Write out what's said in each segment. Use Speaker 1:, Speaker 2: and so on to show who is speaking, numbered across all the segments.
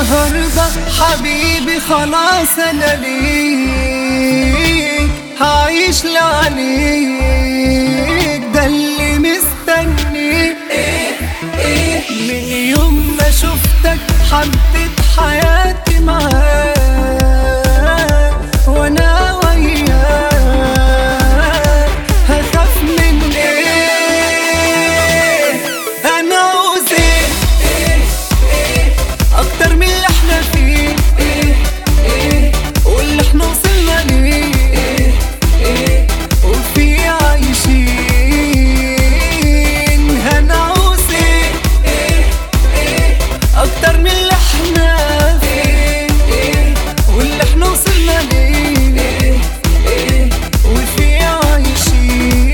Speaker 1: النهاردة حبيبي خلاص انا ليك هعيش لعنيك ده اللي مستني من يوم ما شفتك حبيت حياتي معاك وانا وياك هخاف من ايه انا عاوز ايه اكتر من اللي احنا فيه واللي احنا وصلنا ليه وفي عايشين هنعوز ايه اكتر من اللي احنا فيه واللي احنا وصلنا ليه وفي عايشين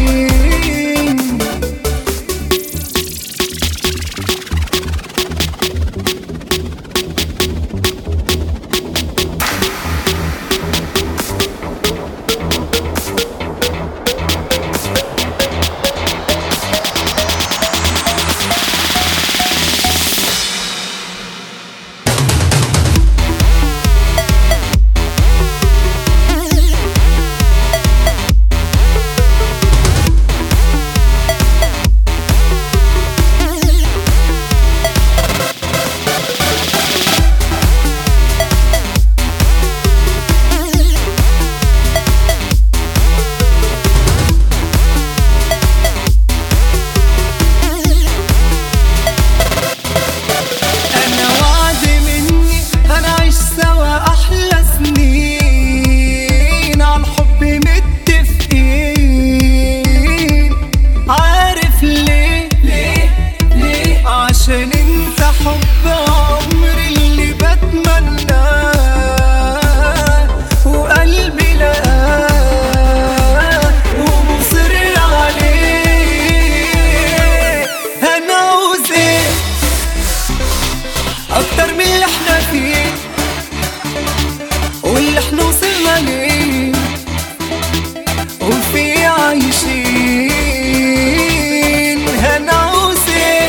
Speaker 1: انا وعد مني هنعيش سوا احلى سنين على الحب متفقين عارف ليه ليه ليه عشان انت حب عمري اللي بتمناه وقلبي لقاه ومصر عليه انا عاوز ايه اكتر من اللي احنا فيه واللي احنا وصلنا ليه وفي عايشين هنعوز ايه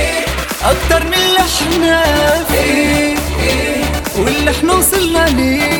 Speaker 1: اكتر من اللي احنا فيه واللي احنا وصلنا ليه